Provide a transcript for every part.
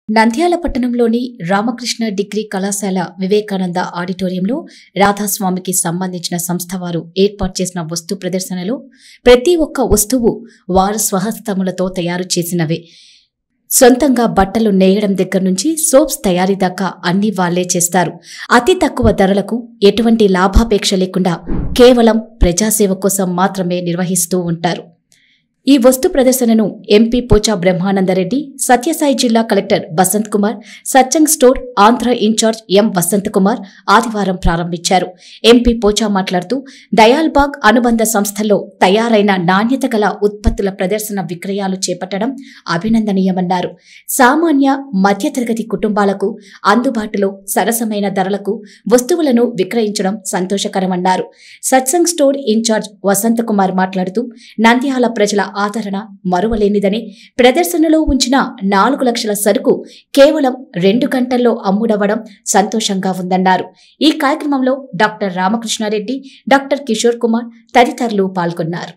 నంద్యాల పట్టణంలోని రామకృష్ణ డిగ్రీ కళాశాల వివేకానంద ఆడిటోరియంలో రాధాస్వామికి సంబంధించిన సంస్థ వారు ఏర్పాటు చేసిన వస్తు ప్రదర్శనలో ప్రతి ఒక్క వస్తువు వారు స్వహస్తములతో తయారు చేసినవే సొంతంగా బట్టలు నేయడం దగ్గర నుంచి సోప్స్ తయారీ దాకా అన్ని వాళ్లే చేస్తారు అతి తక్కువ ధరలకు ఎటువంటి లాభాపేక్ష లేకుండా కేవలం ప్రజాసేవ కోసం మాత్రమే నిర్వహిస్తూ ఉంటారు ఈ వస్తు ప్రదర్శనను ఎంపీ పోచా బ్రహ్మానందరెడ్డి సత్యసాయి జిల్లా collector Basanth Kumar Satsang store Andhra incharge M Vasanth Kumar ఆదివారం ప్రారంభించారు ఎంపీ పోచా మాట్లాడుతూ దయాల్బాగ్ అనుబంధ సంస్థల్లో తయారైన నాణ్యత గల ఉత్పత్తుల ప్రదర్శన విక్రయాలు చేపట్టడం అభినందనీయమన్నారు సామాన్య మధ్యతరగతి కుటుంబాలకు అందుబాటులో సరసమైన ధరలకు వస్తువులను విక్రయించడం సంతోషకరమన్నారు సత్సంగ్ స్టోర్ ఇన్ఛార్జ్ వసంత్ కుమార్ మాట్లాడుతూ నంద్యాల ప్రజల ఆదరణ మరువలేనిదని ప్రదర్శనలో ఉంచిన నాలుగు లక్షల సరుకు కేవలం రెండు గంటల్లో అమ్ముడవడం సంతోషంగా ఉందన్నారు ఈ కార్యక్రమంలో డాక్టర్ రామకృష్ణారెడ్డి డాక్టర్ కిషోర్ కుమార్ తదితరులు పాల్గొన్నారు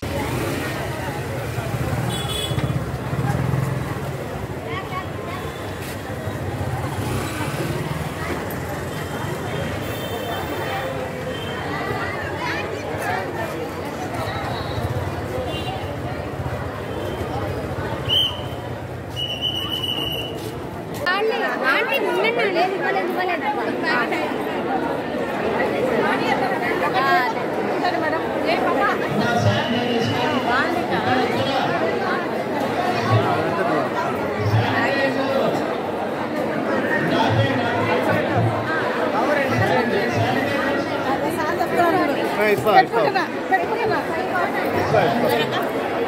ఆంటీ ఉండండి లేదు ఇవ్వలేదు ఇవ్వలేదు ఇస్తా ఇస్తా ఇస్తా ఇస్తా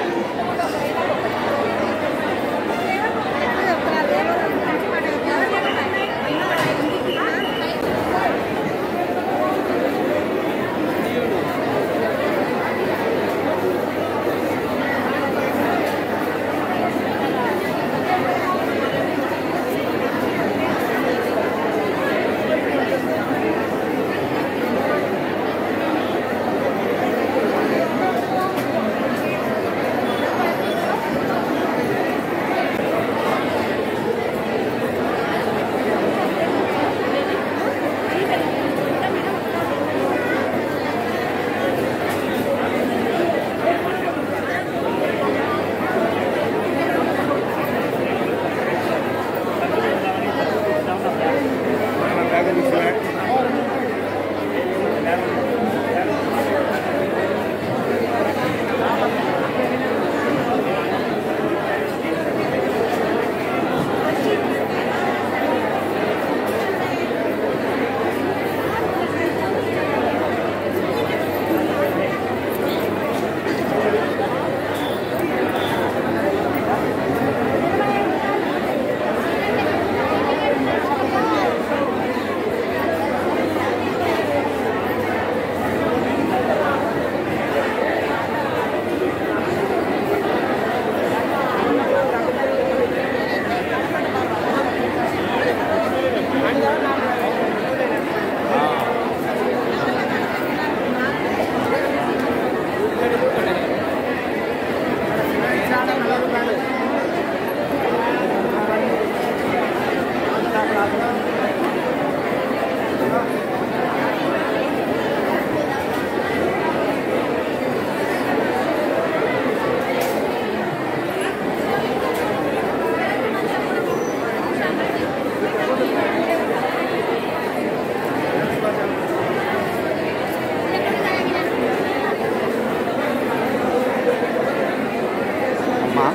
అమ్మా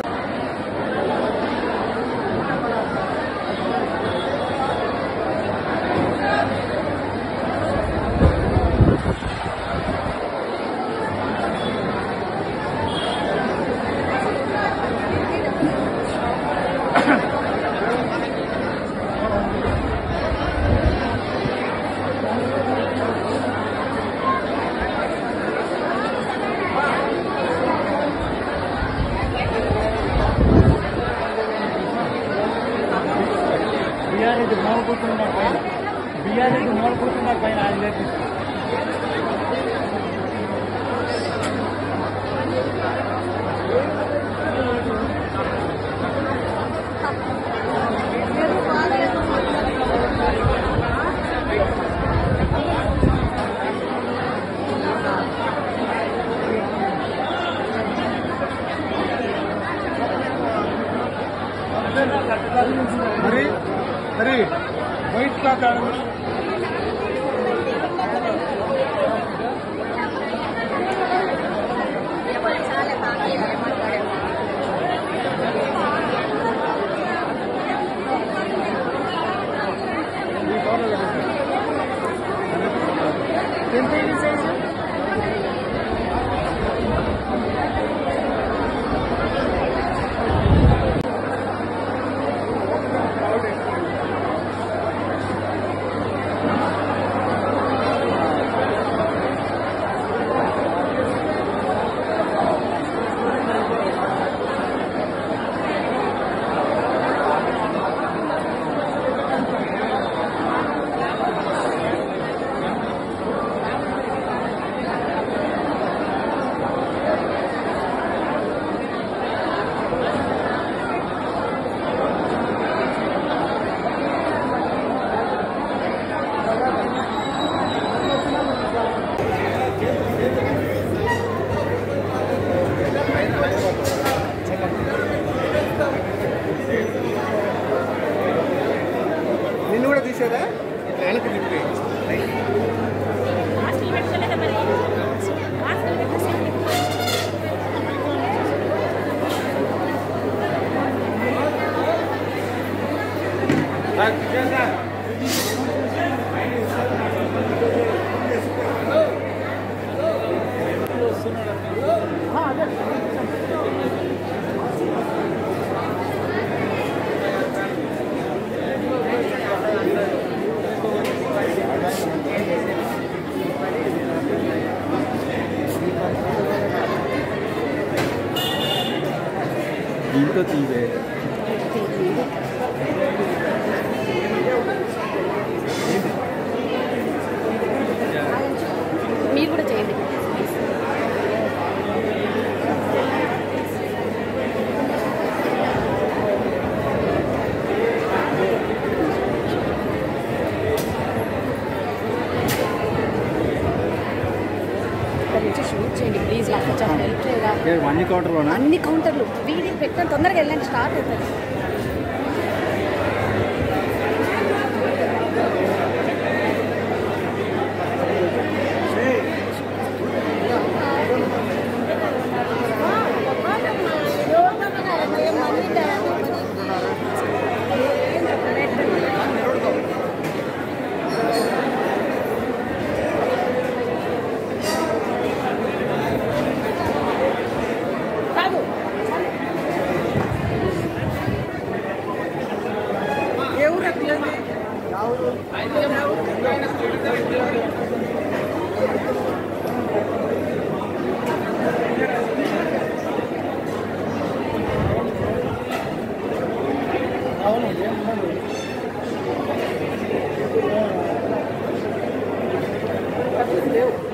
బిఆర్ఎస్ మోడల్ కూర్చున్నారు పైన బిఆర్ఎస్ మోడల్ కూర్చున్నారు పైన అది లేదు ఆ మరి మరి వైట్ క్లాత్ ఆడ ఎంత ఇది సైజు నిన్ను కూడా తీసేదా వెనక్కి తిప్పి దీంతో తీవే మీరు కూడా చేయండి ఇక్కడ నుంచి షూట్ చేయండి ప్లీజ్ నాకు కొంచెం హెల్ప్ చేయరా అన్ని కౌంటర్లోనా అన్ని కౌంటర్లు వీడియో పెట్టిన తొందరగా వెళ్ళండి స్టార్ట్ అవుతుంది అవును